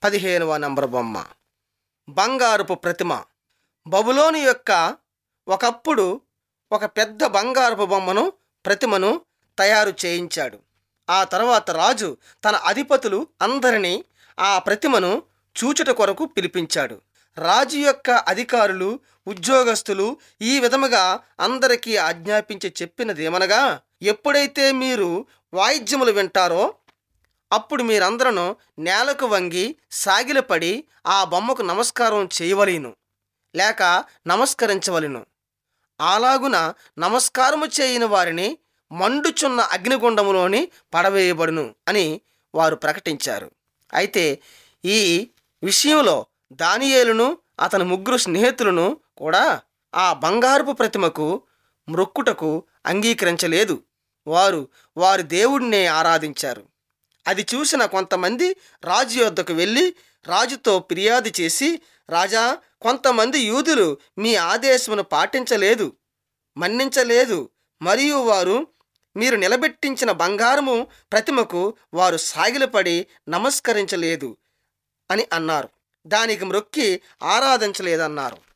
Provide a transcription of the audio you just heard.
పదిహేనవ నంబర్ బొమ్మ బంగారపు ప్రతిమ బబులోని యొక్క ఒకప్పుడు ఒక పెద్ద బంగారపు బొమ్మను ప్రతిమను తయారు చేయించాడు ఆ తర్వాత రాజు తన అధిపతులు అందరినీ ఆ ప్రతిమను చూచుట కొరకు పిలిపించాడు రాజు యొక్క అధికారులు ఉద్యోగస్తులు ఈ విధముగా అందరికీ ఆజ్ఞాపించి చెప్పినదేమనగా ఎప్పుడైతే మీరు వాయిద్యములు వింటారో అప్పుడు మీరందరూ నేలకు వంగి సాగిలపడి ఆ బొమ్మకు నమస్కారం చేయవలేను లేక నమస్కరించవలెను అలాగున నమస్కారము చేయని వారిని మండుచున్న అగ్నిగుండములోని పడవేయబడును అని వారు ప్రకటించారు అయితే ఈ విషయంలో దానియేలును అతని ముగ్గురు స్నేహితులను కూడా ఆ బంగారపు ప్రతిమకు మ్రొక్కుటకు అంగీకరించలేదు వారు వారి దేవుడినే ఆరాధించారు అది చూసిన కొంతమంది రాజు యొద్దకు వెళ్ళి రాజుతో ఫిర్యాదు చేసి రాజా కొంతమంది యూదులు మీ ఆదేశమును పాటించలేదు మన్నించలేదు మరియు వారు మీరు నిలబెట్టించిన బంగారము ప్రతిమకు వారు సాగిలపడి నమస్కరించలేదు అని అన్నారు దానికి మ్రొక్కి ఆరాధించలేదన్నారు